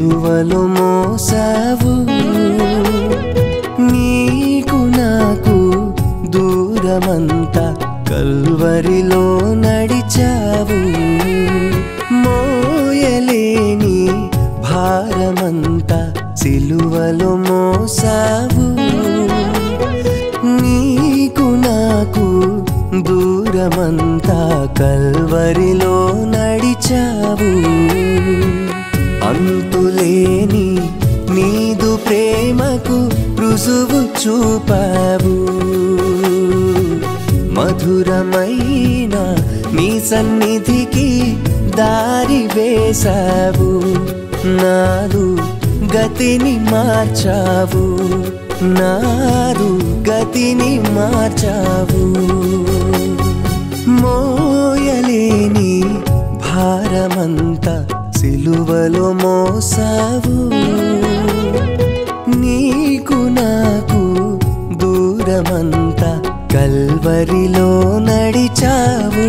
సిలువలో మోసావు నీకు నాకు దూరమంతా కల్వరిలో నడిచావు మోయలేని భారమంతా సిలువలో మోసావు నీకు నాకు దూరమంతా కల్వరిలో నడిచావు అంతులేని నీదు ప్రేమకు రుజువు చూపావు మధురమైన నీ సన్నిధికి దారి వేశావు నాదు గతిని మార్చావు నాదు గతిని మార్చావు మోయలేని భారమంతా సిలువలో మోసావు నీకు నాకు దూరమంతా కల్వరిలో నడిచావు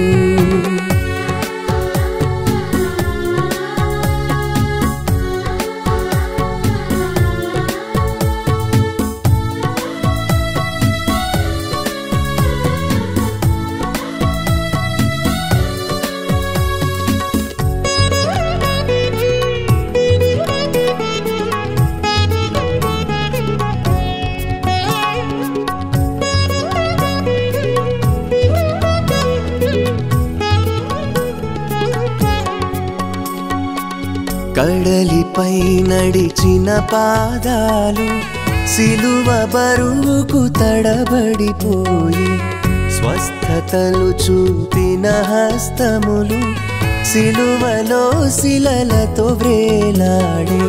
కడలిపై నడిచిన పాదాలు సిలువ బరువుకు తడబడిపోయి స్వస్థతలు చూపిన హస్తములు సిలువలో శిలలతో వ్రేలాడే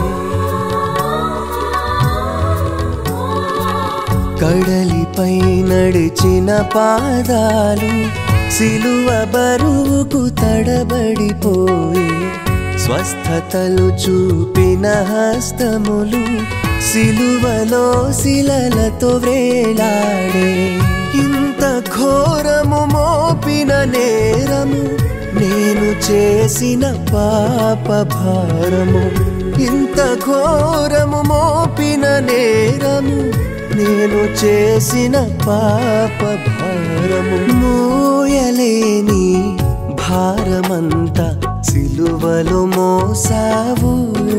కడలిపై నడిచిన పాదాలు సిలువ బరువుకు తడబడిపోయి స్వస్థతలు చూపిన హస్తములు సిలువలో శిలలతో వ్రేలాడే ఇంత ఘోరము మోపిన నేరము నేను చేసిన పాప భారము ఇంత ఘోరము మోపిన నేరము నేను చేసిన పాప భారము మోయలేని భారమంతా సిలువలో మోసావు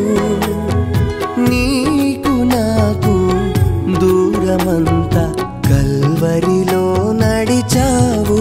నీకు నాకు దూరమంతా కల్వరిలో నడిచావు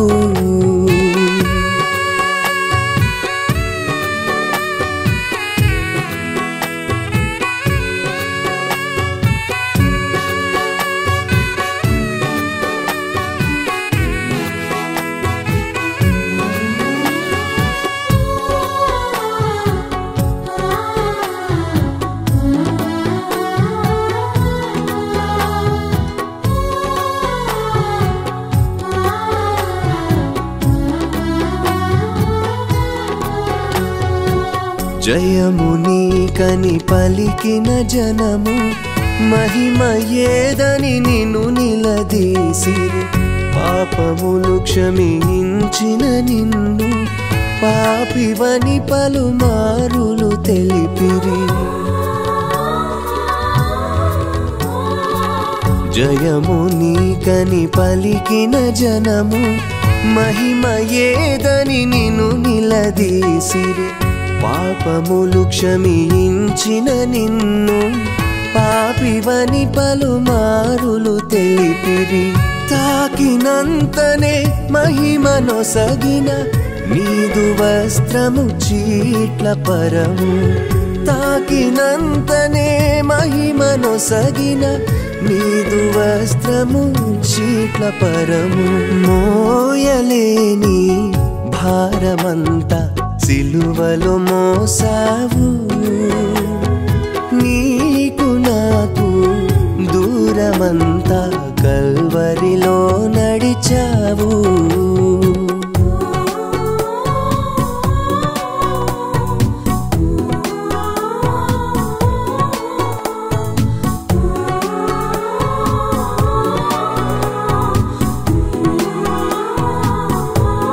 జయము నీకని పలికిన జనము మహిమ ఏదని నిన్ను నిలదీసిరి పాపములు క్షమించిన నిన్ను పాపివని పలుమారులు తెలిపిరి జయము నీకని పలికిన జనము మహిమ ఏదని నిన్ను నిలదీసిరి పాపములు క్షమించిన నిన్ను పాపివని పలుమారులు తెలిపిరి తాకినంతనే మహిమనొసగిన నీదు వస్త్రము చీట్ల పరము తాకినంతనే మహిమనొసగిన నీదు వస్త్రము చీట్ల పరము మోయలేని భారమంతా సిలువలో మోసావు నీకు నాకు దూరమంతా కల్వరిలో నడిచావు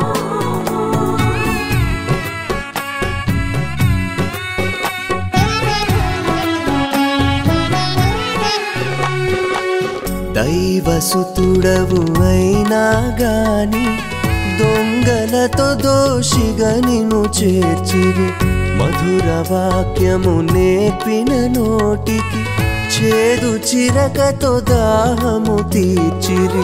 ఆ దైవసుతుడవు అయినా గాని దొంగలతో దోషిగా నిన్ను చేర్చిరి మధుర వాక్యము నేర్పిన నోటికి చేదు చిరకతో దాహము తీర్చిరి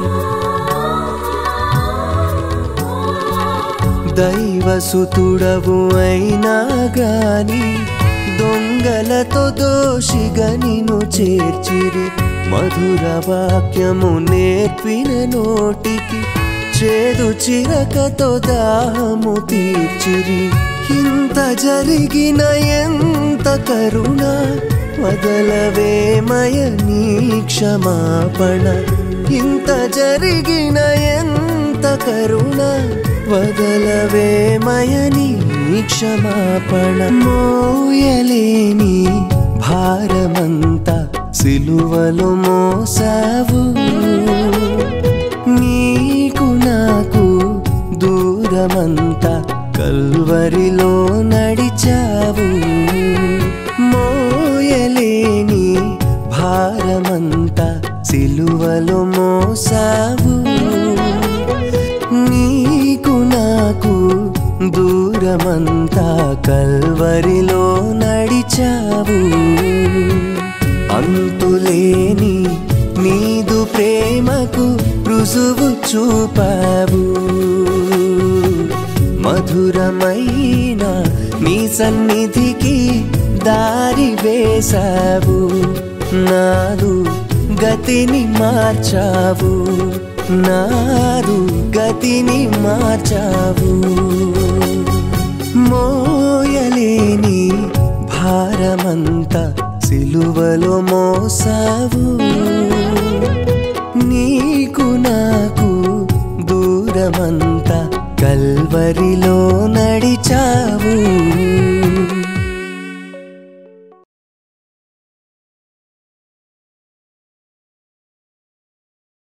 దైవసుతుడవు అయినా గాని దొంగలతో దోషిగా నిన్ను చేర్చిరి మధుర వాక్యము నేర్పిన నోటికి చేదు చిరకతో దాహము తీర్చిరి ఇంత జరిగిన ఎంత కరుణ వదలవేమయ నీ క్షమాపణ ఇంత జరిగిన ఎంత కరుణ వదలవేమయ నీ క్షమాపణ మోయలేని భారమంతా సిలువలు మోసావు నీకు నాకు దూరమంతా కల్వరిలో నడిచావు మోయలేని భారమంతా సిలువలు మోసావు నీకు నాకు దూరమంతా కల్వరిలో నడిచావు అంతులేని నీదు ప్రేమకు రుజువు చూపావు మధురమైన నీ సన్నిధికి దారి వేశావు నాదు గతిని మార్చావు నాదు గతిని మార్చావు మోయలేని భారమంతా సిలువలో మోసావు నీకు నాకు దూరమంతా కల్వరిలో నడిచావు